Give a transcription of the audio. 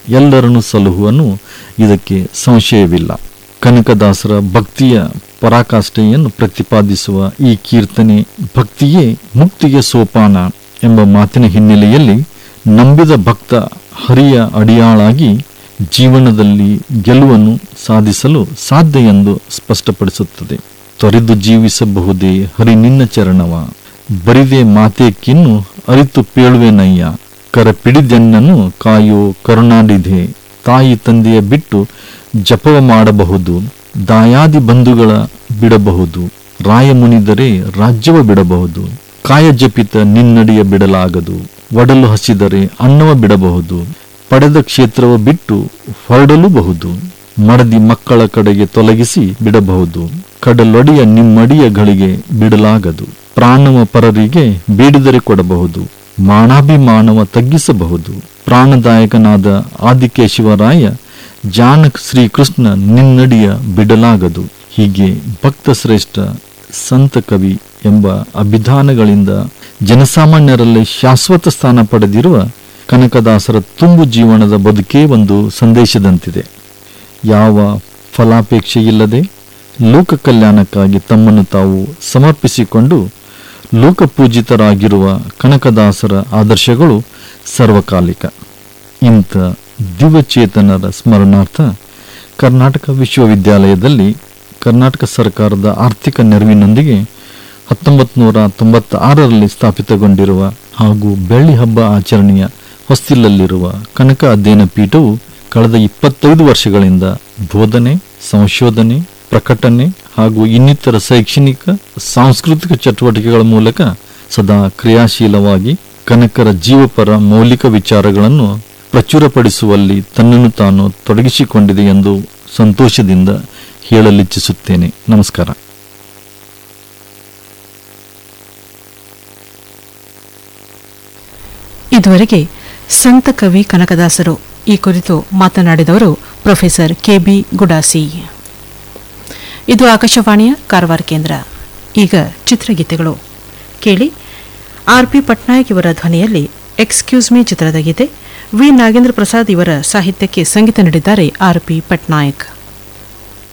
ಎಲ್ಲರನ್ನು ಸಲಹುವನು ಇದಕ್ಕೆ ಸಂಶಯವಿಲ್ಲ ಕನಕದಾಸರ ಭಕ್ತಿಯ ಪರಾಕಾಷ್ಠೆಯನ್ನು ಪ್ರತಿಪಾದಿಸುವ ಈ ಕೀರ್ತನೆ ಭಕ್ತಿಯೇ ಮುಕ್ತಿಗೆ ಸೋಪಾನ ಎಂಬ ಮಾತಿನ ಹಿನ್ನೆಲೆಯಲ್ಲಿ ನಂಬಿದ ಭಕ್ತ ಹರಿಯ ಅಡಿಯಾಳಾಗಿ ಜೀವನದಲ್ಲಿ ಗೆಲುವನ್ನು ಸಾಧಿಸಲು ಸಾಧ್ಯ ಎಂದು ಸ್ಪಷ್ಟಪಡಿಸುತ್ತದೆ ತೊರೆದು ಜೀವಿಸಬಹುದೇ ಹರಿ ನಿನ್ನ ಚರಣವ ಬರಿದೆ ಮಾತೇಕಿನ್ನು ಅರಿತು ಪೇಳುವೆನಯ್ಯ ಕರಪಿಡಿದೆನ್ನನು ಕಾಯೋ ಕರುಣಾಡಿದೆ ತಾಯಿ ತಂದೆಯ ಬಿಟ್ಟು ಜಪವ ಮಾಡಬಹುದು ದಾಯಾದಿ ಬಂಧುಗಳ ಬಿಡಬಹುದು ರಾಯ ಮುನಿದರೆ ರಾಜ್ಯವ ಬಿಡಬಹುದು ಕಾಯ ಜಪಿತ ನಿನ್ನಡಿಯ ಬಿಡಲಾಗದು ಒಡಲು ಹಸಿದರೆ ಅನ್ನವ ಬಿಡಬಹುದು ಪಡೆದ ಕ್ಷೇತ್ರವ ಬಿಟ್ಟು ಹೊರಡಲೂಬಹುದು ಮಡದಿ ಮಕ್ಕಳ ಕಡೆಗೆ ತೊಲಗಿಸಿ ಬಿಡಬಹುದು ಕಡಲೊಡೆಯ ನಿಮ್ಮಡಿಯ ಗಳಿಗೆ ಬಿಡಲಾಗದು ಪ್ರಾಣವ ಪರರಿಗೆ ಬೇಡಿದರೆ ಕೊಡಬಹುದು ಮಾನಾಭಿಮಾನವ ತಗ್ಗಿಸಬಹುದು ಪ್ರಾಣದಾಯಕನಾದ ಆದಿಕೇಶವರಾಯ ಜಾನಕ್ ಶ್ರೀಕೃಷ್ಣ ನಿನ್ನಡಿಯ ಬಿಡಲಾಗದು ಹೀಗೆ ಭಕ್ತ ಶ್ರೇಷ್ಠ ಸಂತ ಕವಿ ಎಂಬ ಅಭಿಧಾನಗಳಿಂದ ಜನಸಾಮಾನ್ಯರಲ್ಲಿ ಶಾಶ್ವತ ಸ್ಥಾನ ಪಡೆದಿರುವ ಕನಕದಾಸರ ತುಂಬು ಜೀವನದ ಬದುಕೇ ಒಂದು ಸಂದೇಶದಂತಿದೆ ಯಾವ ಫಲಾಪೇಕ್ಷೆಯಿಲ್ಲದೆ ಲೋಕ ಕಲ್ಯಾಣಕ್ಕಾಗಿ ತಮ್ಮನ್ನು ತಾವು ಸಮರ್ಪಿಸಿಕೊಂಡು ಲೋಕಪೂಜಿತರಾಗಿರುವ ಕನಕದಾಸರ ಆದರ್ಶಗಳು ಸರ್ವಕಾಲಿಕ ಇಂಥ ದಿವ್ಯಚೇತನರ ಸ್ಮರಣಾರ್ಥ ಕರ್ನಾಟಕ ವಿಶ್ವವಿದ್ಯಾಲಯದಲ್ಲಿ ಕರ್ನಾಟಕ ಸರ್ಕಾರದ ಆರ್ಥಿಕ ನೆರವಿನೊಂದಿಗೆ ಹತ್ತೊಂಬತ್ತು ನೂರ ತೊಂಬತ್ತಾರರಲ್ಲಿ ಸ್ಥಾಪಿತಗೊಂಡಿರುವ ಹಾಗೂ ಬೆಳ್ಳಿ ಹಬ್ಬ ಆಚರಣೆಯ ಹೊಸ್ತಿಲಲ್ಲಿರುವ ಕನಕ ಅಧ್ಯಯನ ಪೀಠವು ಕಳೆದ ಇಪ್ಪತ್ತೈದು ವರ್ಷಗಳಿಂದ ಬೋಧನೆ ಸಂಶೋಧನೆ ಪ್ರಕಟಣೆ ಹಾಗೂ ಇನ್ನಿತರ ಶೈಕ್ಷಣಿಕ ಸಾಂಸ್ಕೃತಿಕ ಚಟುವಟಿಕೆಗಳ ಮೂಲಕ ಸದಾ ಕ್ರಿಯಾಶೀಲವಾಗಿ ಕನಕರ ಜೀವಪರ ಮೌಲಿಕ ವಿಚಾರಗಳನ್ನು ಪ್ರಚುರಪಡಿಸುವಲ್ಲಿ ತನ್ನನ್ನು ತಾನು ತೊಡಗಿಸಿಕೊಂಡಿದೆ ಎಂದು ಸಂತೋಷದಿಂದ ಹೇಳಲಿಚ್ಛಿಸುತ್ತೇನೆ ನಮಸ್ಕಾರ ಇದುವರೆಗೆ ಸಂತ ಕವಿ ಕನಕದಾಸರು ಈ ಕುರಿತು ಮಾತನಾಡಿದವರು ಪ್ರೊಫೆಸರ್ ಕೆಬಿ ಗುಡಾಸಿ ಇದು ಆಕಾಶವಾಣಿಯ ಕಾರವಾರ ಕೇಂದ್ರ ಈಗ ಚಿತ್ರಗೀತೆಗಳು ಕೇಳಿ ಆರ್ ಪಿ ಪಟ್ನಾಯಕ್ ಇವರ ಧ್ವನಿಯಲ್ಲಿ ಎಕ್ಸ್ಕ್ಯೂಸ್ ಮೀ ಚಿತ್ರದ ಗೀತೆ ವಿ ನಾಗೇಂದ್ರ ಪ್ರಸಾದ್ ಇವರ ಸಾಹಿತ್ಯಕ್ಕೆ ಸಂಗೀತ ನೀಡಿದ್ದಾರೆ ಆರ್ ಪಿ ಪಟ್ನಾಯಕ್